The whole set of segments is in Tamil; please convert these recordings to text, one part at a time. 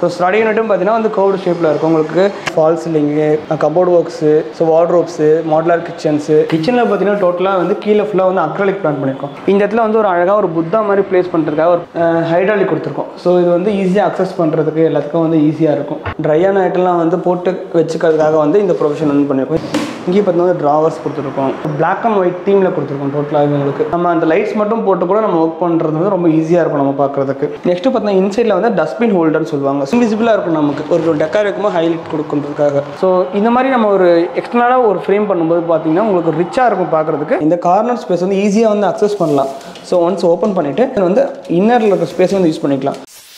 ஸோ ஸ்டடி யூனிட்டும் பார்த்தீங்கன்னா வந்து கோவ்டு ஷேப்பில் இருக்கும் உங்களுக்கு false ceiling cupboard works so wardrobes modular kitchens கிச்சனில் பார்த்தீங்கன்னா டோட்டலாக வந்து கீழே ஃபுல்லாக வந்து அக்ரலிக் பிளான் பண்ணியிருக்கோம் இந்த இடத்துல வந்து ஒரு அழகாக ஒரு புத்தா மாதிரி ப்ளேஸ் பண்ணுறதுக்காக ஒரு ஹைட்ராலிக் கொடுத்துருக்கோம் ஸோ இது வந்து ஈஸியாக அக்சஸ் பண்ணுறதுக்கு எல்லாத்துக்கும் வந்து ஈஸியாக இருக்கும் ட்ரையான ஐட்டம்லாம் வந்து போட்டு வச்சுக்கிறதுக்காக வந்து இந்த ப்ரொவிஷன் வந்து பண்ணியிருக்கோம் இங்கேயும் பார்த்தீங்கன்னா ட்ராவர்ஸ் கொடுத்துருக்கோம் Black அண்ட் ஒயிட் தீமில் கொடுத்துருக்கோம் டோட்டலாக உங்களுக்கு நம்ம அந்த லைட்ஸ் மட்டும் போட்டு கூட நம்ம ஒர்க் பண்ணுறது வந்து ரொம்ப ஈஸியாக இருக்கும் நம்ம பார்க்குறதுக்கு நெக்ஸ்ட் பார்த்தீங்கன்னா இன்சைடில் வந்து டஸ்ட்பின் ஹோல்டர்னு சொல்லுவாங்க இன்விசிபிளாக இருக்கும் நமக்கு ஒரு டெக்கார் வைக்கும்போது ஹைலைட் கொடுக்குறதுக்காக ஸோ இந்த மாதிரி நம்ம ஒரு எக்ஸ்டர்னலாக ஒரு ஃப்ரேம் பண்ணும்போது பார்த்தீங்கன்னா உங்களுக்கு ரிச்சாக இருக்கும் பார்க்குறதுக்கு இந்த கார்னர் ஸ்பேஸ் வந்து ஈஸியாக வந்து அக்சஸ் பண்ணலாம் ஸோ ஒன்ஸ் ஓப்பன் பண்ணிவிட்டு வந்து இன்னரில் இருக்க ஸ்பேஸை வந்து யூஸ் பண்ணிக்கலாம்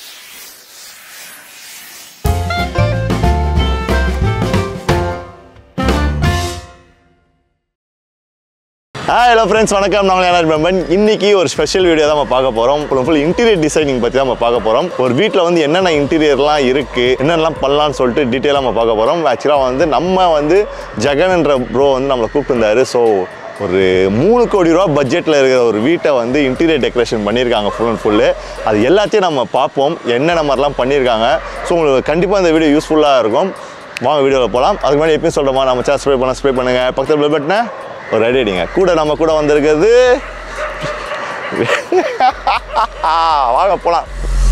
ஹாய் ஹலோ ஃப்ரெண்ட்ஸ் வணக்கம் நாங்கள் யாராவது பிரம்மன் இன்னைக்கு ஒரு ஸ்பெஷல் வீடியோ தான் நம்ம பார்க்க போகிறோம் ஃபுல் ஃபுல் இன்டீரியர் டிசைனிங் பற்றி தான் நம்ம பார்க்க போகிறோம் ஒரு வீட்டில் வந்து என்னென்ன இன்டீரியர்லாம் இருக்குது என்னென்னலாம் பண்ணலாம்னு சொல்லிட்டு டீட்டெயிலாக நம்ம பார்க்க போகிறோம் ஆக்சுவலாக வந்து நம்ம வந்து ஜெகன் என்ற ப்ரோ வந்து நம்மளை கூப்பிட்டுருந்தாரு ஸோ ஒரு மூணு கோடி ரூபா பட்ஜெட்டில் இருக்கிற ஒரு வீட்டை வந்து இன்டீரியர் டெக்கரேஷன் பண்ணியிருக்காங்க ஃபுல் அண்ட் ஃபுல்லு அது எல்லாத்தையும் நம்ம பார்ப்போம் என்னென்ன மாதிரிலாம் பண்ணியிருக்காங்க ஸோ உங்களுக்கு கண்டிப்பாக இந்த வீடியோ யூஸ்ஃபுல்லாக இருக்கும் வாங்க வீடியோவில் போகலாம் அதுக்கு முன்னாடி எப்பயும் சொல்கிறோமா நம்ம சேனல் ஸ்ப்ரே பண்ண ஸ்ப்ரே பண்ணுங்கள் பக்கத்தில் பில் பட்டனை ஒரு ரெடி அடிங்க கூட நம்ம கூட வந்திருக்கிறது வாங்க போகலாம்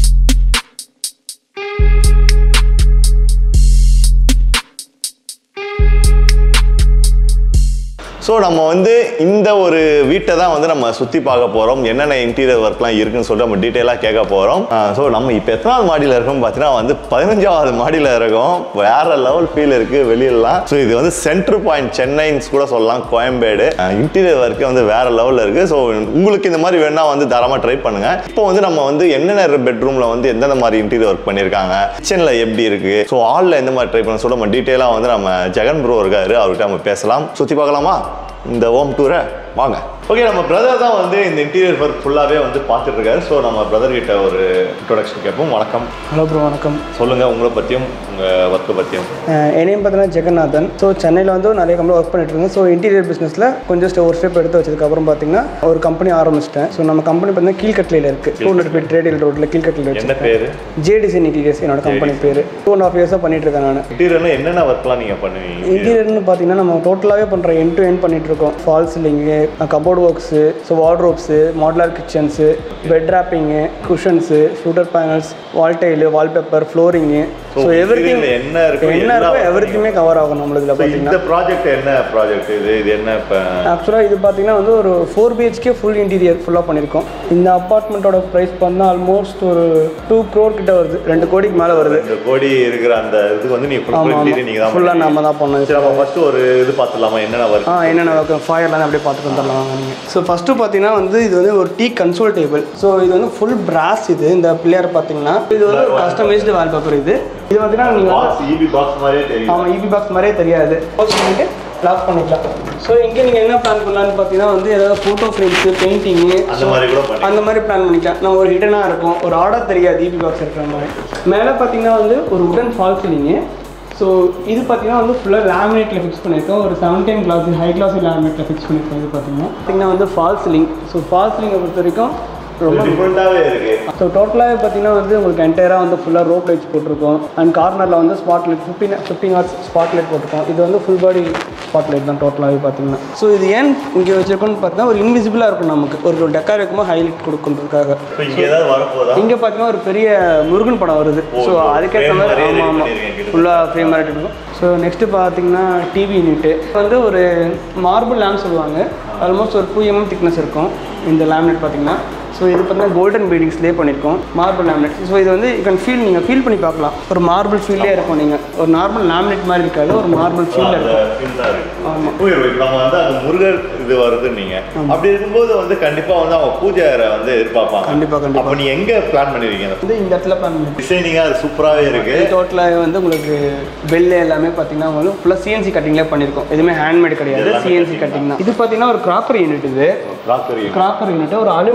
ஸோ நம்ம வந்து இந்த ஒரு வீட்டை தான் வந்து நம்ம சுற்றி பார்க்க போகிறோம் என்னென்ன இன்டீரியர் ஒர்க்லாம் இருக்குன்னு சொல்லிட்டு நம்ம டீட்டெயிலாக கேட்க போகிறோம் ஸோ நம்ம இப்போ எத்தனாவது மாடியில் இருக்கோம் பார்த்தீங்கன்னா வந்து பதினஞ்சாவது மாடியில் இருக்கோம் வேற லெவல் ஃபீல் இருக்குது வெளியிலலாம் ஸோ இது வந்து சென்ட்ரு பாயிண்ட் சென்னைன்னு கூட சொல்லலாம் கோயம்பேடு இன்டீரியர் ஒர்க்கு வந்து வேற லெவலில் இருக்குது ஸோ உங்களுக்கு இந்த மாதிரி வேணா வந்து தாராளமாக ட்ரை பண்ணுங்க இப்போ வந்து நம்ம வந்து என்னென்ன பெட்ரூமில் வந்து எந்தெந்த மாதிரி இன்டீரியர் ஒர்க் பண்ணியிருக்காங்க கிச்சனில் எப்படி இருக்குது ஸோ ஹாலில் எந்த மாதிரி ட்ரை பண்ண சொல்ல நம்ம டீட்டெயிலாக வந்து நம்ம ஜெகன் ப்ரோ இருக்காரு அவர்கிட்ட நம்ம பேசலாம் சுற்றி பார்க்கலாமா இந்த ஹோம் டூரை வாங்க ஓகே நம்ம பிரதர் தான் வந்து இந்த இன்டீரியர் ஒர்க் ஃபுல்லாகவே வந்து பார்த்துட்டு இருக்காரு ஸோ நம்ம பிரதர் கிட்ட ஒரு இன்ட்ரோடக்ஷன் கேட்போம் வணக்கம் ஹலோ ப்ரோ வணக்கம் சொல்லுங்கள் உங்களை பற்றியும் உங்கள் ஒர்க்கை பற்றியும் என்னையும் பார்த்தீங்கன்னா ஜெகநாதன் ஸோ சென்னையில் வந்து நிறைய கம்பெனி ஒர்க் பண்ணிட்டு இருக்கேன் ஸோ இன்டீரியர் பிஸ்னஸில் கொஞ்சம் ஸ்டெப் ஒரு ஸ்டெப் எடுத்து வச்சதுக்கப்புறம் பார்த்தீங்கன்னா ஒரு கம்பெனி ஆரம்பிச்சிட்டேன் ஸோ நம்ம கம்பெனி பார்த்தீங்கன்னா கீழ்கட்லையில் இருக்குது டூ ஹண்ட்ரட் ஃபீட் ட்ரேடியல் ரோட்டில் கீழ்கட்லையில் என்ன வச்சிருக்கேன் பேர் ஜே டிசைன் இன்டீரியர்ஸ் என்னோட கம்பெனி பேர் டூ அண்ட் ஆஃப் இயர்ஸாக பண்ணிட்டு இருக்கேன் நான் இன்டீரியரில் என்னென்ன ஒர்க்லாம் நீங்கள் பண்ணுவீங்க இன்டீரியர்னு பார்த்தீங்கன்னா நம்ம டோட்டலாகவே பண்ணுற என் டு என் பண்ணிட்டு இருக்கோம் false ceiling cupboard works so wardrobes modular kitchens bed wrapping cushions shutter panels wall tile wallpaper flooring so everything interiorல என்ன இருக்கோ என்ன எல்லா இருக்கோ work எவ்ரி கவர் ஆகும் நம்மளுக்கு இதில் So, பார்த்தீங்கன்னா இந்த ப்ராஜெக்ட் என்ன ப்ராஜெக்ட் இது இது என்ன இப்போ ஆக்சுவலாக இது பார்த்தீங்கன்னா வந்து ஒரு ஃபோர் பிஹெச்கே ஃபுல் இன்டீரியர் ஃபுல்லாக பண்ணியிருக்கோம் இந்த அப்பார்ட்மெண்ட்டோட ப்ரைஸ் பார்த்தா ஆல்மோஸ்ட் ஒரு டூ க்ரோர் கிட்ட வருது ரெண்டு கோடிக்கு மேலே வருது இந்த கோடி இருக்கிற அந்த இதுக்கு வந்து நீங்க ஃபுல் ஆமாம் இன்டீரியர் நீங்க தான் ஃபுல்லாக நம்ம தான் பண்ணோம் சரி நம்ம ஃபர்ஸ்ட் ஒரு இது பார்த்துடலாமா என்னென்ன ஒர்க் ஆ என்னென்ன ஒர்க்கு ஃபயர்லாம் அப்படியே பார்த்துட்டு வந்துடலாம் வாங்க நீங்கள் ஸோ ஃபஸ்ட்டு பார்த்தீங்கன்னா வந்து இது வந்து ஒரு டீ கன்சோல் டேபிள் ஸோ இது வந்து ஃபுல் பிராஸ் இது இந்த பிள்ளையார் பார்த்தீங்கன்னா இது வந்து ஒரு கஸ்டமைஸ்டு வால்பேப்பர் இது இது பார்த்தீங்கன்னா நீங்கள் பாக்ஸ் இபி பாக்ஸ் மாதிரியே தெரியும் ஆமாம் இபி பாக்ஸ் மாதிரியே தெரியாது க்ளோஸ் பண்ணிட்டு லாக் பண்ணிக்கலாம் ஸோ இங்கே நீங்கள் என்ன பிளான் பண்ணலான்னு பார்த்தீங்கன்னா வந்து ஏதாவது ஃபோட்டோ ஃப்ரேம்ஸு பெயிண்டிங்கு அந்த மாதிரி கூட பண்ணி அந்த மாதிரி பிளான் பண்ணிக்கலாம் நம்ம ஒரு ஹிடனாக இருக்கும் ஒரு ஆர்டர் தெரியாது இபி பாக்ஸ் இருக்கிற மாதிரி மேலே பார்த்தீங்கன்னா வந்து ஒரு உடன் ஃபால் சீலிங்கு ஸோ இது பார்த்தீங்கன்னா வந்து ஃபுல்லாக லேமினேட்டில் ஃபிக்ஸ் பண்ணியிருக்கோம் ஒரு செவன்டீன் கிளாஸ் ஹை கிளாஸ் லேமினேட்டில் ஃபிக்ஸ் பண்ணியிருக்கோம் இது பார்த்தீங்கன்னா பார்த்தீங்கன்னா வந்து ஃபால் சீலிங் ஸோ ஃபால் சீலிங்கை பொறுத்த வரைக்கும் ரொம்ப டிஃப்ரெண்ட்டாகவே இருக்கு ஸோ டோட்டலாகவே பார்த்தீங்கன்னா வந்து உங்களுக்கு என்டையராக வந்து ஃபுல்லாக ரோப் லைட்ஸ் போட்டிருக்கோம் அண்ட் கார்னரில் வந்து spot light fifteen fifteen hours spot light போட்டிருக்கோம் இது வந்து ஃபுல் பாடி ஸ்பாட் லைட் தான் டோட்டலாகவே பார்த்தீங்கன்னா ஸோ இது ஏன் இங்கே வச்சிருக்கோம்னு பார்த்தா ஒரு இன்விசிபிளாக இருக்கும் நமக்கு ஒரு டெக்கார் வைக்கும்போது ஹைலைட் கொடுக்குறதுக்காக இப்போ இங்கே ஏதாவது வரப்போதா இங்கே பார்த்தீங்கன்னா ஒரு பெரிய முருகன் படம் வருது ஓ, ஸோ இது அதுக்கேற்ற frame மாதிரி மாதிரியே ஆமாம் ஆமாம் பண்ணிருக்கீங்க கிட்டத்தட்ட. ஃபுல்லாக ஃப்ரேம் மாதிரி இருக்கும் ஸோ நெக்ஸ்ட்டு பார்த்தீங்கன்னா டிவி யூனிட்டு வந்து ஒரு மார்பிள் லேம்ப் சொல்லுவாங்க ஆல்மோஸ்ட் ஒரு டூ எம்எம் திக்னஸ் இருக்கும் இந்த லேமினேட் பார்த்தீங்கன்னா ஸோ இது பார்த்தீங்கன்னா கோல்டன் பீடிங்ஸ்லேயே பண்ணியிருக்கோம் மார்பிள் லேமினேட் ஸோ இது வந்து யூ கேன் ஃபீல் நீங்கள் ஃபீல் பண்ணி பார்க்கலாம் ஒரு மார்பிள் ஃபீல்லே இருக்கும் நீங்கள் ஒரு நார்மல் லேமினேட் மாதிரி இருக்காது ஒரு மார்பிள் ஃபீலில் அந்த இருக்கும் feel தான் இருக்கு. ஆமாம் பூஜை room. நம்ம வந்து அந்த முருகர் இது வருது நீங்க அப்படி இருக்கும்போது வந்து கண்டிப்பா வந்து அவங்க பூஜை அறை வந்து எதிர்பார்ப்பாங்க கண்டிப்பா, கண்டிப்பா. அப்ப நீ எங்க பிளான் பண்ணிருக்கீங்க வந்து இந்த இடத்துல பிளான் பண்ணி டிசைனிங்கா அது சூப்பராகவே இருக்கு டோட்டலாக வந்து உங்களுக்கு பெல்லு எல்லாமே பார்த்தீங்கன்னா உங்களுக்கு ஃபுல்லாக சிஎன்சி கட்டிங்லேயே பண்ணியிருக்கோம் எதுவுமே ஹேண்ட்மேட் கிடையாது எல்லாமே சிஎன்சி cutting கட்டிங் தான் இது பார்த்தீங்கன்னா ஒரு கிராக்கர் யூனிட் இது ராக்கரி கிராக்கர் யூனிட் ஒரு அலுமினியம் ப்ரொஃபைல்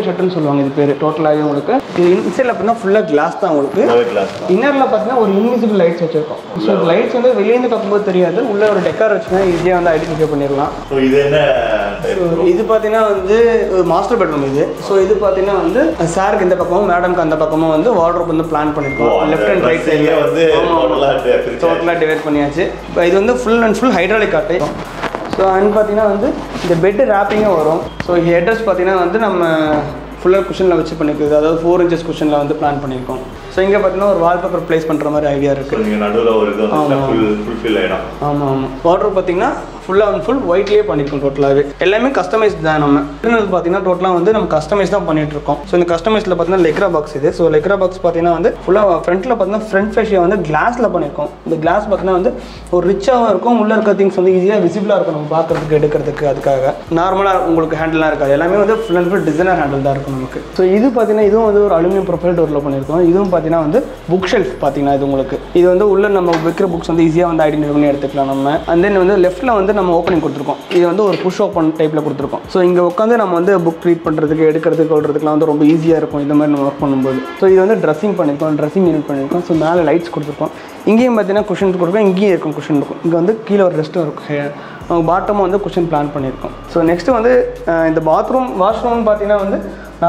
ப்ரொஃபைல் ஷர்ட்னு சொல்லுவாங்க இது பேர் டோட்டலாகவே உங்களுக்கு இது இன்சைடில் பார்த்தீங்கன்னா ஃபுல்லாக கிளாஸ் தான் உங்களுக்கு கிளாஸ் இன்னரில் பார்த்தீங்கன்னா ஒரு இன்விசிபிள் லைட்ஸ் வச்சிருக்கோம் ஸோ லைட்ஸ் வந்து வெளியேந்து பார்க்கும்போது தெரியாது உள்ள ஒரு டெக்கார் வச்சுன்னா ஈஸியாக வந்து ஐடென்டிஃபை பண்ணிடலாம் ஸோ இது என்ன So, இது பார்த்தீங்கன்னா வந்து மாஸ்டர் பெட்ரூம் இது ஸோ இது பார்த்தீங்கன்னா வந்து சாருக்கு இந்த பக்கமும் மேடம்க்கு அந்த பக்கமும் வந்து வார்ட்ரோப் வந்து பிளான் ஓ, பண்ணியிருக்கோம் அந்த லெஃப்ட் அண்ட் ரைட் dressing-ஏ வந்து total ஆ பிரிச்சாச்சு. டோட்டலாக டிவைட் பண்ணியாச்சு இப்போ இது வந்து ஃபுல் அண்ட் ஃபுல் ஹைட்ராலிக் காட்டு ஸோ அண்ட் பார்த்தீங்கன்னா வந்து இந்த பெட்டு ரேப்பிங்கும் வரும் ஸோ ஹெட்ரஸ் பார்த்தீங்கன்னா வந்து நம்ம ஃபுல்லாக குஷனில் வச்சு பண்ணியிருக்குது அதாவது ஃபோர் இன்ச்சஸ் குஷனில் வந்து பிளான் பண்ணியிருக்கோம் ஸோ இங்கே பார்த்தீங்கன்னா ஒரு வால்பேப்பர் ப்ளேஸ் பண்ணுற மாதிரி ஐடியா இருக்குது நீங்க நடுவுல ஒரு இது வந்து ஆமா. ஃபுல் ஃபுல்ஃபில் ஆயிடும் ஆமாம் ஆமாம் வாட்டர் பார்த்தீங்கன்னா ஃபுல்லாக அண்ட் ஃபுல் ஒயிட்லேயே பண்ணியிருக்கோம் டோட்டலாகவே எல்லாமே கஸ்டமைஸ் தான் நம்ம இன்டர்னல் பார்த்தீங்கன்னா டோட்டலாக வந்து நம்ம கஸ்டமைஸ் தான் பண்ணிட்டு இருக்கோம் ஸோ இந்த கஸ்டமைஸில் பார்த்தீங்கன்னா லெக்ரா பாக்ஸ் இது ஸோ லெக்ரா பாக்ஸ் பார்த்தீங்கன்னா வந்து ஃபுல்லாக ஃப்ரண்ட்டில் பார்த்தீங்கன்னா ஃப்ரண்ட் ஃபேஷியை வந்து கிளாஸில் பண்ணியிருக்கோம் இந்த கிளாஸ் பார்த்தீங்கன்னா வந்து ஒரு ரிச்சாகவும் இருக்கும் உள்ளே இருக்க திங்ஸ் வந்து ஈஸியாக விசிபிளாக இருக்கும் நம்ம பார்க்கறதுக்கு எடுக்கிறதுக்கு அதுக்காக நார்மலாக உங்களுக்கு ஹேண்டில்லாம் இருக்காது எல்லாமே வந்து full and full designer handle தான் இருக்கும் நமக்கு ஸோ இது பார்த்தீங்கன்னா இதுவும் வந்து ஒரு அலுமினியம் ப்ரொஃபைல் டோரில் பண்ணியிருக்கோம் இதுவும் பார்த்தீங்கன்னா வந்து புக் ஷெல்ஃப் பார்த்தீங்கன்னா இது உங்களுக்கு இது வந்து உள்ள நம்ம வைக்கிற புக்ஸ் வந்து ஈஸியாக வந்து ஐடென்டிஃபை பண்ணி எடுத்துக்கலாம் நம்ம அண்ட் தென் வந்து லெஃப்ட்டில் வந்து நம்ம ஓப்பனிங் கொடுத்துருக்கோம் இது வந்து ஒரு புஷ் ஓப்பன் டைப்பில் கொடுத்துருக்கோம் ஸோ இங்கே உட்காந்து நம்ம வந்து புக் ரீட் பண்ணுறதுக்கு எடுக்கிறதுக்கு கொள்றதுக்குலாம் வந்து ரொம்ப ஈஸியாக இருக்கும் இந்த மாதிரி நம்ம ஒர்க் பண்ணும்போது ஸோ இது வந்து ட்ரெஸ்ஸிங் பண்ணியிருக்கோம் ட்ரெஸ்ஸிங் யூனிட் பண்ணியிருக்கோம் ஸோ மேலே லைட்ஸ் கொடுத்துருக்கோம் இங்கேயும் பார்த்தீங்கன்னா குஷன் கொடுக்கும் இங்கேயும் இருக்கும் குஷன் இருக்கும் இங்கே வந்து கீழே ஒரு ரெஸ்ட்டும் இருக்கும் பாட்டமும் வந்து குஷன் பிளான் பண்ணியிருக்கோம் ஸோ நெக்ஸ்ட்டு வந்து அஹ், இந்த பாத்ரூம் வாஷ்ரூம் பார்த்தீங்கன்னா வந்து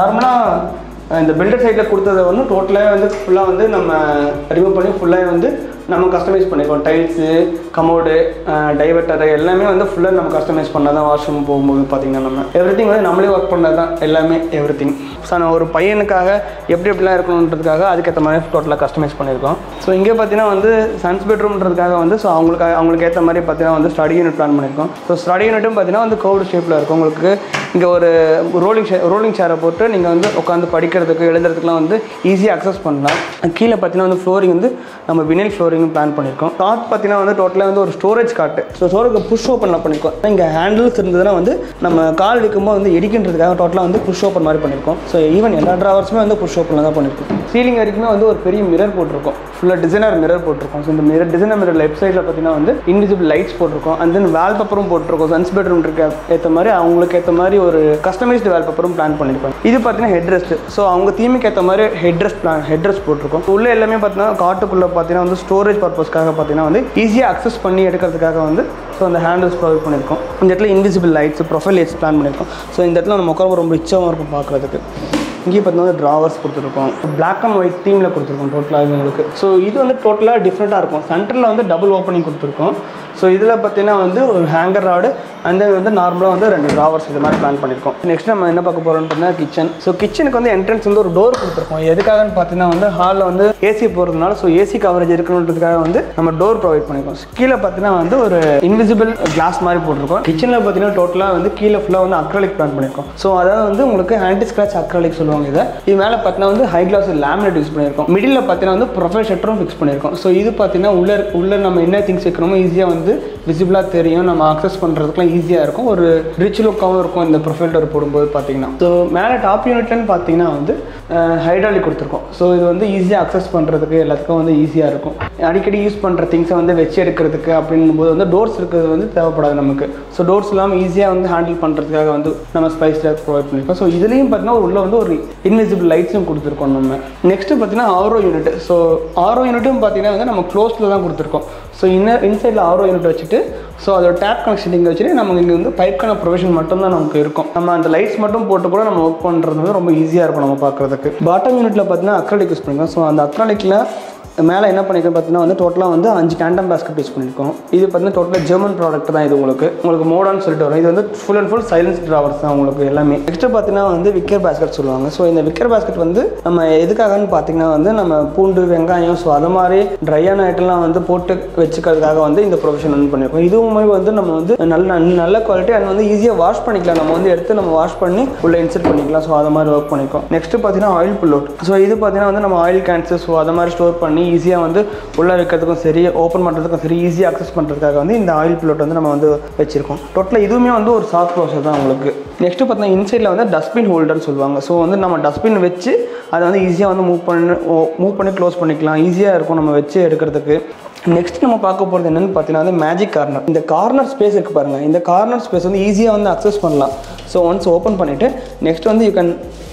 நார்மலாக இந்த பில்டர் சைடில் கொடுத்ததை வந்து டோட்டலாக வந்து ஃபுல்லாக வந்து நம்ம ரிமூவ் பண்ணி ஃபுல்லாக வந்து நம்ம கஸ்டமைஸ் பண்ணியிருக்கோம் டைல்ஸு கமோடு டைவர்ட்டர் எல்லாமே வந்து ஃபுல்லாக நம்ம கஸ்டமைஸ் பண்ணால் தான் வாஷ்ரூம் போகும்போது பார்த்தீங்கன்னா நம்ம எவ்ரி வந்து நம்மளே ஒர்க் பண்ணது தான் எல்லாமே எவ்ரி திங் ஸோ நான் ஒரு பையனுக்காக எப்படி எப்படிலாம் இருக்கணுன்றதுக்காக அதுக்கேற்ற மாதிரி டோட்டலாக கஸ்டமைஸ் பண்ணியிருக்கோம் ஸோ இங்கே பார்த்தீங்கன்னா வந்து சன்ஸ் பெட்ரூம்ன்றதுக்காக வந்து ஸோ அவங்களுக்கு அவங்களுக்கு ஏற்ற மாதிரி பார்த்தீங்கன்னா வந்து ஸ்டடி யூனிட் பிளான் பண்ணியிருக்கோம் ஸோ ஸ்டடி யூனிட்டும் பார்த்தீங்கன்னா வந்து கோவ்டு ஷேப்பில் இருக்கும் உங்களுக்கு இங்கே ஒரு ரோலிங் ஷே ரோலிங் சேரை போட்டு நீங்கள் வந்து உட்காந்து படிக்கிறதுக்கு எழுதுறதுக்குலாம் வந்து ஈஸியாக அக்சஸ் பண்ணலாம் கீழே பார்த்தீங்கன்னா வந்து ஃப்ளோரிங் வந்து நம்ம வினில் ஃப்ளோரிங் பிளான் பண்ணியிருக்கோம் காட் பார்த்தீங்கன்னா வந்து டோட்டலாக வந்து ஒரு ஸ்டோரேஜ் காட்டு ஸோ ஸ்டோரேஜ் புஷ் ஓப்பனில் பண்ணியிருக்கோம் இங்கே ஹேண்டில்ஸ் இருந்ததுன்னா வந்து நம்ம கால் வைக்கும்போது வந்து எடிக்கின்றதுக்காக டோட்டலாக வந்து புஷ் ஓப்பன் மாதிரி பண்ணியிருக்கோம் ஸோ ஈவன் எல்லா ட்ராவர்ஸுமே வந்து புஷ் ஓப்பனில் தான் பண்ணியிருக்கோம் சீலிங் வரைக்குமே வந்து ஒரு பெரிய மிரர் போட்டிருக்கோம் ஃபுல்லாக டிசைனர் மிரர் போட்டிருக்கோம் ஸோ இந்த மிரர் டிசைனர் மிரர் லெஃப்ட் சைடில் பார்த்தீங்கன்னா வந்து இன்விசிபிள் லைட்ஸ் போட்டிருக்கோம் அண்ட் தென் வால் பேப்பரும் போட்டிருக்கோம் சன்ஸ் பெட்ரூம் இருக்க ஏற்ற மாதிரி அவங்களுக்கு ஏற்ற மாதிரி ஒரு கஸ்டமைஸ்டு வால் பேப்பரும் பிளான் பண்ணியிருக்கோம் இது பார்த்தீங்கன்னா ஹெட் ரெஸ்ட் ஸோ அவங்க தீமுக்கு ஏற்ற மாதிரி head rest plan head rest போட்டிருக்கோம் உள்ள எல்லாமே பார்த்தீங்கன்னா காட்டுக்குள்ளே பார்த்தீங்கன்னா வந்து ஸ்டோரேஜ் பர்பஸ்க்காக பார்த்தீங்கன்னா வந்து ஈஸியாக அக்சஸ் பண்ணி எடுக்கிறதுக்காக வந்து ஸோ அந்த ஹேண்டில்ஸ் ப்ரொவைட் பண்ணியிருக்கோம் இந்த இடத்துல invisible lights profile lights plan பண்ணியிருக்கோம் ஸோ இந்த இடத்துல நம்ம உட்கார ரொம்ப ரிச்சாகவும் இருக்கும் பார்க்குறதுக்கு இங்கேயும் பார்த்தீங்கன்னா ட்ராவர்ஸ் கொடுத்துருக்கோம் Black அண்ட் ஒயிட் தீமில் கொடுத்துருக்கோம் டோட்டலாக உங்களுக்கு ஸோ இது வந்து டோட்டலாக டிஃப்ரெண்ட்டாக இருக்கும் சென்டரில் வந்து டபுள் ஓப்பனிங் கொடுத்துருக்கோம் ஸோ இதில் பார்த்தீங்கன்னா வந்து ஒரு ஹேங்கர் ராடு அண்ட் தென் வந்து நார்மலாக வந்து ரெண்டு ட்ராவர்ஸ் இது மாதிரி பிளான் பண்ணியிருக்கோம் நெக்ஸ்ட் நம்ம என்ன பார்க்க போகிறோம்னு பார்த்தீங்கன்னா கிச்சன் ஸோ கிச்சனுக்கு வந்து என்ட்ரன்ஸ் வந்து ஒரு டோர் கொடுத்துருக்கோம் எதுக்காகன்னு பார்த்தீங்கன்னா வந்து ஹாலில் வந்து ஏசி போகிறதுனால ஸோ ஏசி கவரேஜ் இருக்கணுன்றதுக்காக வந்து நம்ம டோர் ப்ரொவைட் பண்ணியிருக்கோம் கீழே பார்த்தீங்கன்னா வந்து ஒரு இன்விசிபிள் கிளாஸ் மாதிரி போட்டிருக்கோம் கிச்சனில் பார்த்தீங்கன்னா டோட்டலாக வந்து கீழே ஃபுல்லாக வந்து அக்ரலிக் பிளான் பண்ணியிருக்கோம் ஸோ அதாவது வந்து உங்களுக்கு ஆன்டி ஸ்க்ராச் அக்ரலிக் சொல்லுவாங்க இதை இது மேலே பார்த்தீங்கன்னா வந்து ஹை கிளாஸ் லேமினேட் யூஸ் பண்ணியிருக்கோம் மிடில் பார்த்தீங்கன்னா வந்து ப்ரொஃபைல் ஷட்டரும் ஃபிக்ஸ் பண்ணியிருக்கோம் ஸோ இது பார்த்தீங்கன்னா உள்ள உள்ள நம்ம என்ன திங்ஸ் வைக்கிறோமோ ஈஸியாக வந்து விசிபிளாக தெரியும் நம்ம அக்சஸ் பண்ணுறதுக்குலாம் ஈஸியாக இருக்கும் ஒரு ரிச் லுக்காகவும் இருக்கும் இந்த ப்ரொஃபைல் டோர் போடும்போது பார்த்தீங்கன்னா ஸோ மேலே டாப் யூனிட்னு பார்த்தீங்கன்னா வந்து ஹைட்ராலிக் கொடுத்துருக்கோம் ஸோ இது வந்து ஈஸியாக அக்சஸ் பண்ணுறதுக்கு எல்லாத்துக்கும் வந்து ஈஸியாக இருக்கும் அடிக்கடி யூஸ் பண்ணுற திங்ஸை வந்து வச்சு எடுக்கிறதுக்கு அப்படின்னும் போது வந்து டோர்ஸ் இருக்கிறது வந்து தேவைப்படாது நமக்கு ஸோ டோர்ஸ் இல்லாமல் ஈஸியாக வந்து ஹேண்டில் பண்ணுறதுக்காக வந்து நம்ம ஸ்பைஸ் லேப் ப்ரொவைட் பண்ணியிருக்கோம் ஸோ இதுலேயும் பார்த்தீங்கன்னா உள்ள வந்து ஒரு இன்விசிபிள் லைட்ஸும் கொடுத்துருக்கோம் நம்ம நெக்ஸ்ட்டு பார்த்தீங்கன்னா ஆரோ யூனிட் ஸோ ஆரோ யூனிட்டும் பார்த்தீங்கன்னா வந்து நம்ம க்ளோஸில் தான் கொடுத்துருக்கோம் ஸோ இன்னர் இன்சைடில் ஆரோ யூனிட் வச்சுட்டு ஸோ அதோட டேப் கனெக்ஷன் இங்கே வச்சுட்டு நமக்கு இங்கே வந்து பைப்க்கான ப்ரொவிஷன் மட்டும்தான் நமக்கு இருக்கும் நம்ம அந்த லைட்ஸ் மட்டும் போட்டு கூட நம்ம ஒர்க் பண்ணுறது வந்து ரொம்ப ஈஸியாக இருக்கும் நம்ம பார்க்குறதுக்கு பாட்டம் யூனிட்டில் பார்த்தீங்கன்னா அக்ரலிக் யூஸ் பண்ணிக்கலாம் ஸோ அந்த அக்ரலிக்கில் மேலே என்ன பண்ணியிருக்கோம் பார்த்தீங்கன்னா வந்து டோட்டலாக வந்து அஞ்சு டேண்டம் பேஸ்கெட் யூஸ் பண்ணியிருக்கோம் இது பார்த்தீங்கன்னா டோட்டலாக ஜெர்மன் ப்ராடக்ட் தான் இது உங்களுக்கு உங்களுக்கு மோடான்னு சொல்லிட்டு வரும் இது வந்து full and full silent drawers தான் உங்களுக்கு எல்லாமே நெக்ஸ்ட் பார்த்தீங்கன்னா வந்து விக்கர் பேஸ்கெட் சொல்லுவாங்க ஸோ இந்த விக்கர் பேஸ்கெட் வந்து நம்ம எதுக்காகன்னு பார்த்தீங்கன்னா வந்து நம்ம பூண்டு வெங்காயம் ஸோ அது மாதிரி ட்ரையான ஐட்டம்லாம் வந்து போட்டு வச்சுக்கிறதுக்காக வந்து இந்த ப்ரொவிஷன் வந்து பண்ணியிருக்கோம் இதுவுமே வந்து நம்ம வந்து நல்ல நல்ல குவாலிட்டி அண்ட் வந்து ஈஸியாக வாஷ் பண்ணிக்கலாம் நம்ம வந்து எடுத்து நம்ம வாஷ் பண்ணி உள்ள இன்செர்ட் பண்ணிக்கலாம் ஸோ அது மாதிரி ஒர்க் பண்ணியிருக்கோம் நெக்ஸ்ட் பார்த்தீங்கன்னா ஆயில் புல்லோட் ஸோ இது பார்த்தீங்கன்னா வந்து நம்ம ஆயில் கேன்சர் ஸோ அது மாதிரி ஸ்டோர் பண்ணி ஈஸியாக வந்து உள்ளே வைக்கிறதுக்கும் சரி ஓப்பன் பண்ணுறதுக்கும் சரி ஈஸியாக அக்சஸ் பண்ணுறதுக்காக வந்து இந்த ஆயில் பில்லோட் வந்து நம்ம வந்து வச்சிருக்கோம் டோட்டலாக இதுவுமே வந்து ஒரு சாஃப்ட் ப்ராசஸ் தான் உங்களுக்கு நெக்ஸ்ட்டு பார்த்தீங்கன்னா இன்சைடில் வந்து டஸ்ட்பின் ஹோல்டர்னு சொல்லுவாங்க ஸோ வந்து நம்ம டஸ்ட்பின் வச்சு அதை வந்து ஈஸியாக வந்து மூவ் பண்ணி மூவ் பண்ணி க்ளோஸ் பண்ணிக்கலாம் ஈஸியாக இருக்கும் நம்ம வச்சு எடுக்கிறதுக்கு நெக்ஸ்ட் நம்ம பார்க்க போகிறது என்னென்னு பார்த்தீங்கன்னா வந்து மேஜிக் கார்னர் இந்த கார்னர் ஸ்பேஸ் இருக்குது பாருங்கள் இந்த கார்னர் ஸ்பேஸ் வந்து ஈஸியாக வந்து அக்சஸ் பண்ணலாம் ஸோ ஒன்ஸ் ஓப்பன் பண்ணிவிட்டு நெக்ஸ்ட் வந்து யூ கேன்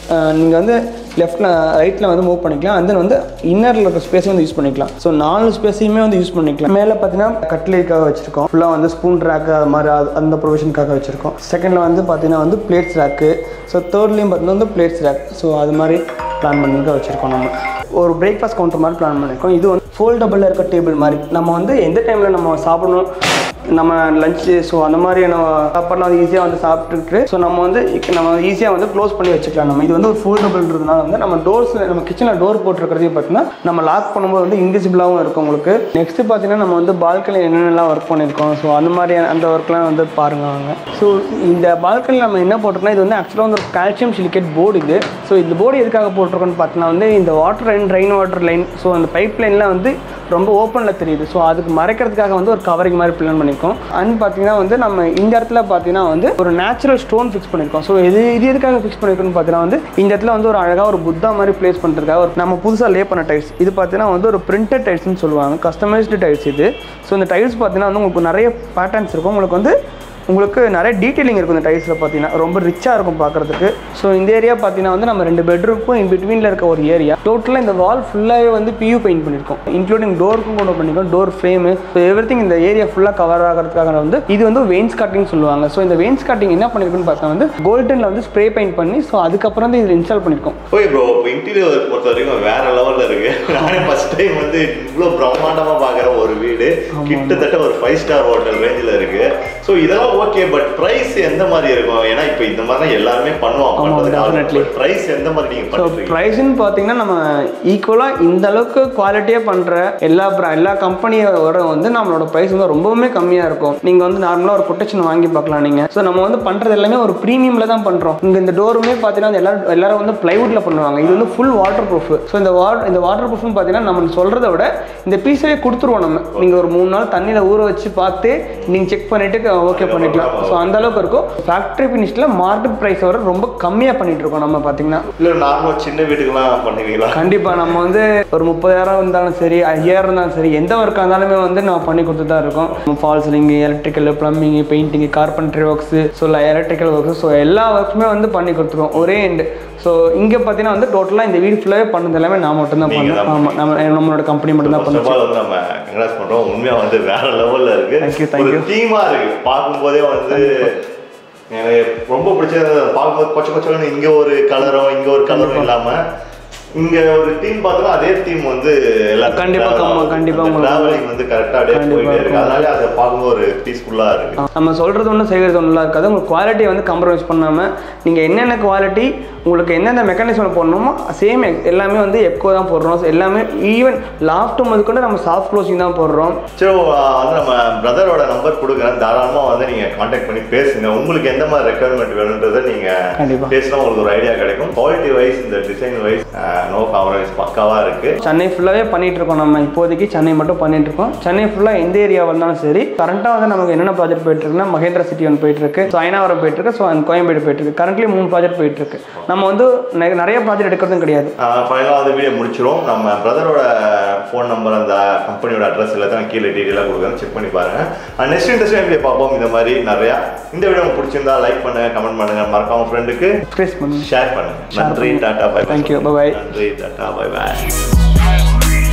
நீங்கள் வந்து லெஃப்ட்டில் ரைட்டில் வந்து மூவ் பண்ணிக்கலாம் and then வந்து இன்னரில் இருக்க ஸ்பேஸையும் வந்து யூஸ் பண்ணிக்கலாம் ஸோ நாலு ஸ்பேஸையுமே வந்து யூஸ் பண்ணிக்கலாம் மேலே பார்த்தீங்கன்னா கட்லேக்காக வச்சுருக்கோம் ஃபுல்லாக வந்து ஸ்பூன் ரேக்கு அது மாதிரி அது- அந்த ப்ரொவிஷனுக்காக வச்சுருக்கோம் செகண்டில் வந்து பார்த்தீங்கன்னா வந்து பிளேட்ஸ் ரேக்கு ஸோ தேர்ட்லேயும் பார்த்தீங்கன்னா வந்து பிளேட்ஸ் ரேக் ஸோ அது மாதிரி பிளான் பண்ணிக்க வச்சுருக்கோம் நம்ம ஒரு பிரேக்ஃபாஸ்ட் கவுண்டர் மாதிரி பிளான் பண்ணியிருக்கோம் இது வந்து ஃபோல்டபுளில் இருக்க டேபிள் மாதிரி நம்ம வந்து எந்த டைமில் நம்ம சாப்பிடணும் நம்ம லஞ்சு ஸோ அந்த மாதிரியான சாப்பாடுலாம் வந்து ஈஸியாக வந்து சாப்பிட்டுட்டு ஸோ நம்ம வந்து இக்க- நம்ம ஈஸியாக வந்து க்ளோஸ் பண்ணி வச்சுக்கலாம் நம்ம இது வந்து ஒரு ஃபோல்டபுள்ன்றதுனால வந்து நம்ம டோர்ஸ் நம்ம கிச்சனில் டோர் போட்டிருக்கிறதையும் பார்த்தீங்கன்னா நம்ம லாக் பண்ணும்போது வந்து இன்விசிபிளாகவும் இருக்கும் உங்களுக்கு நெக்ஸ்ட்டு பார்த்தீங்கன்னா நம்ம வந்து பால்கனி என்னென்னலாம் ஒர்க் பண்ணியிருக்கோம் ஸோ அந்த மாதிரியான அந்த ஒர்க்லாம் வந்து பாருங்க வாங்க ஸோ இந்த பால்கனியில் நம்ம என்ன போட்டிருக்கோம்னா இது வந்து ஆக்சுவலாக வந்து ஒரு கால்சியம் சிலிக்கேட் போர்டு இது ஸோ இந்த போர்டு எதுக்காக போட்டிருக்கோம்னு பார்த்தீங்கன்னா வந்து இந்த water line rain water line so அந்த பைப் லைன்லாம் வந்து ரொம்ப ஓப்பனில் தெரியுது ஸோ அதுக்கு மறைக்கிறதுக்காக வந்து ஒரு கவரிங் மாதிரி பிளான் பண்ணியிருக்கோம் அண்ட் பார்த்தீங்கன்னா வந்து நம்ம இந்த இடத்துல பார்த்தீங்கன்னா வந்து ஒரு நேச்சுரல் ஸ்டோன் ஃபிக்ஸ் பண்ணியிருக்கோம் ஸோ இது இது எதுக்காக ஃபிக்ஸ் பண்ணியிருக்கோம்னு பார்த்தீங்கன்னா வந்து இந்த இடத்துல வந்து ஒரு அழகாக ஒரு புத்தா மாதிரி பிளேஸ் பண்ணுறதுக்காக ஒரு நம்ம புதுசாக லே பண்ண டைல்ஸ் இது பார்த்தீங்கன்னா வந்து ஒரு பிரிண்டட் டைல்ஸ்னு சொல்லுவாங்க கஸ்டமைஸ்டு டைல்ஸ் இது ஸோ இந்த டைல்ஸ் பார்த்தீங்கன்னா வந்து உங்களுக்கு நிறைய பேட்டர்ன்ஸ் இருக்கும் உங்களுக்கு வந்து உங்களுக்கு நிறைய டீட்டெயிலிங் இருக்கும் இந்த டைல்ஸில் பார்த்தீங்கன்னா ரொம்ப ரிச்சாக இருக்கும் பார்க்குறதுக்கு ஸோ இந்த ஏரியா பார்த்தீங்கன்னா வந்து நம்ம ரெண்டு பெட்ரூமுக்கும் இன் பிட்வீனில் இருக்க ஒரு ஏரியா டோட்டலாக இந்த வால் ஃபுல்லாகவே வந்து பியூ பெயிண்ட் பண்ணியிருக்கோம் இன்க்ளூடிங் டோருக்கும் கொண்டு பண்ணியிருக்கோம் டோர் ஃப்ரேமு ஸோ எவ்ரி இந்த ஏரியா ஃபுல்லாக கவர் ஆகிறதுக்காக வந்து இது வந்து வெயின்ஸ் கட்டிங் சொல்லுவாங்க ஸோ இந்த வெயின்ஸ் கட்டிங் என்ன பண்ணியிருக்குன்னு பார்த்தா வந்து கோல்டனில் வந்து ஸ்ப்ரே பெயிண்ட் பண்ணி ஸோ அதுக்கப்புறம் வந்து இதில் இன்ஸ்டால் பண்ணியிருக்கோம் ஓகே ப்ரோ இப்போ இன்டீரியர் பொறுத்த வரைக்கும் வேற லெவல்ல இருக்கு நானே ஃபர்ஸ்ட் டைம் வந்து இவ்வளோ பிரம்மாண்டமா பார்க்குற ஒரு வீடு கிட்டத்தட்ட ஒரு ஃபைவ் ஸ்டார் ஹோட்டல் ரேஞ்சில் இருக்கு ஸோ இதெல்லாம் ஓகே பட் ப்ரைஸ் எந்த மாதிரி இருக்கும் ஏன்னா இப்போ இந்த மாதிரி தான் எல்லாருமே பண்ணுவாங்க ஆமா, definitely. ப்ரைஸ் எந்த மாதிரி நீங்க ஸோ பண்ணிட்டு ப்ரைஸ்ன்னு பார்த்தீங்கன்னா நம்ம ஈக்குவலாக இந்த அளவுக்கு குவாலிட்டியாக பண்ணுற எல்லா bra- எல்லா கம்பெனியோட வந்து நம்மளோட ப்ரைஸ் வந்து ரொம்பவுமே கம்மியாக இருக்கும் நீங்கள் வந்து நார்மலாக ஒரு கொட்டேஷன் வாங்கி பார்க்கலாம் நீங்கள் ஸோ நம்ம வந்து பண்ணுறது எல்லாமே ஒரு ப்ரீமியமில் தான் பண்ணுறோம் இங்கே இந்த டோருமே பார்த்தீங்கன்னா வந்து எல்லாரும் எல்லாரும் வந்து ப்ளைவுட்டில் பண்ணுவாங்க இது வந்து ஃபுல் வாட்டர் ப்ரூஃப் ஸோ இந்த வாட் இந்த வாட்டர் ப்ரூஃப்னு பார்த்தீங்கன்னா நம்ம சொல்கிறத விட இந்த பீஸே கொடுத்துருவோம் நம்ம நீங்கள் ஒரு மூணு நாள் தண்ணியில் ஊற வச்சு பார்த்து நீங்கள் செக் பண்ணிவிட்டு ஓகே பண்ணிக்கலாம் ஸோ அந்த அளவுக்கு இருக்கும் ஃபேக்ட்ரி ஃபினிஷில் மார்க்கெட் ப்ரைஸ் வர ரொம்ப கம்மியாக பண்ணிட்டு இருக்கோம் நம்ம பார்த்தீங்கன்னா இல்லை நார்மலாக சின்ன வீட்டுக்கெல்லாம் பண்ணுவீங்களா கண்டிப்பா நம்ம வந்து ஒரு முப்பதாயிரம் இருந்தாலும் சரி ஐயாயிரம் இருந்தாலும் சரி எந்த ஒர்க்காக இருந்தாலுமே வந்து நம்ம பண்ணி கொடுத்து தான் இருக்கோம் false ceiling electrical plumbing painting carpentry works so electrical works so எல்லா ஒர்க்குமே வந்து பண்ணி கொடுத்துருவோம் ஒரே எண்டு ஸோ இங்கே பார்த்தீங்கன்னா வந்து டோட்டலாக இந்த வீடு ஃபுல்லாகவே பண்ணது எல்லாமே நான் மட்டும் தான் நீங்க பண்ணேன் தான் ஆமாம் நம்ம நம்மளோட கம்பெனி மட்டும் தான் ஃபர்ஸ்ட் பண்ணுச்சு ஆஃப் ஆல் வந்து நம்ம கங்க்ராஸ் பண்றோம் உண்மையா வந்து வேற லெவல்ல இருக்கு Thank you, thank ஒரு you. தீமா இருக்கு பார்க்கும்போதே வந்து எனக்கு ரொம்ப பிடிச்சது பார்க்கும்போது கொச்ச கொச்சன்னு இங்க ஒரு கலரும் இங்க ஒரு கலரும் இல்லாம இங்க ஒரு தீம் பார்த்தோம்னா அதே தீம் வந்து கண்டிப்பா, கம்ம- கண்டிப்பா உங்களுக்கு டிராவலிங் வந்து கரெக்டா அப்படியே கண்டிப்பா போயிட்டே இருக்கு இருக்கும். அதனால அதை பார்க்கும்போது ஒரு பீஸ்ஃபுல்லா இருக்கு நம்ம சொல்கிறது ஒன்றும் செய்கிறது ஒன்றும் இருக்காது உங்களுக்கு குவாலிட்டியை வந்து காம்ப்ரமைஸ் பண்ணாமல் நீங்கள் என்னென்ன குவாலிட்டி உங்களுக்கு எந்தெந்த மெக்கானிசம் போடணுமோ சேம் எல்லாமே வந்து எப்கோ தான் போடுறோம் So, எல்லாமே ஈவன் லாஃப்ட் முதற்கொண்டு நம்ம சாஃப்ட் க்ளோசிங் தான் போடுறோம் சரி ஆஹ் வந்து நம்ம பிரதரோட நம்பர் கொடுக்குறேன் தாராளமா வந்து நீங்க காண்டாக்ட் பண்ணி பேசுங்க உங்களுக்கு எந்த மாதிரி ரெக்குவயர்மெண்ட் வேணுன்றதை நீங்க கண்டிப்பா. பேசினா உங்களுக்கு ஒரு ஐடியா கிடைக்கும் குவாலிட்டி வைஸ் இந்த டிசைன் வைஸ் நோ காம்ப்ரமைஸ் பக்காவா இருக்கு சென்னை ஃபுல்லாகவே பண்ணிட்டு இருக்கோம் நம்ம இப்போதைக்கு சென்னை மட்டும் பண்ணிட்டு இருக்கோம் சென்னை ஃபுல்லாக எந்த ஏரியாவாக இருந்தாலும் சரி கரண்ட்டாக வந்து நமக்கு என்னென்ன ப்ராஜெக்ட் போயிட்டு இருக்குன்னா மகேந்திரா சிட்டி ஒன்று போயிட்டு இருக்கு ஸோ ஐநாவரம் போயிட்டு இருக்கு ஸோ கோயம்பேடு போயிட்டு இருக்கு கரண்ட்லி மூணு ப்ராஜெக்ட் போயிட்டு இருக்கு நம்ம வந்து நெ- நிறைய ப்ராஜெக்ட் எடுக்கிறதும் கிடையாது ஃபைனலாக வந்து வீடியோ முடிச்சிரும் நம்ம பிரதரோட ஃபோன் நம்பர் அந்த கம்பெனியோட அட்ரஸ் எல்லாத்தையும் கீழே டீட்டெயிலாக கொடுக்குறேன் செக் பண்ணி பாருங்க நெக்ஸ்ட் இன்ட்ரெஸ்ட் வீடியோ பார்ப்போம் இந்த மாதிரி நிறையா இந்த வீடியோ உங்களுக்கு பிடிச்சிருந்தா லைக் பண்ணுங்க கமெண்ட் பண்ணுங்க மறக்காம ஃப்ரெண்டுக்கு எக்ஸ்பிரஸ் பண்ணுங்க ஷேர் பண்ணுங்க நன்றி tata bye Thank you. Bye bye. நன்றி டாடா பை பாய்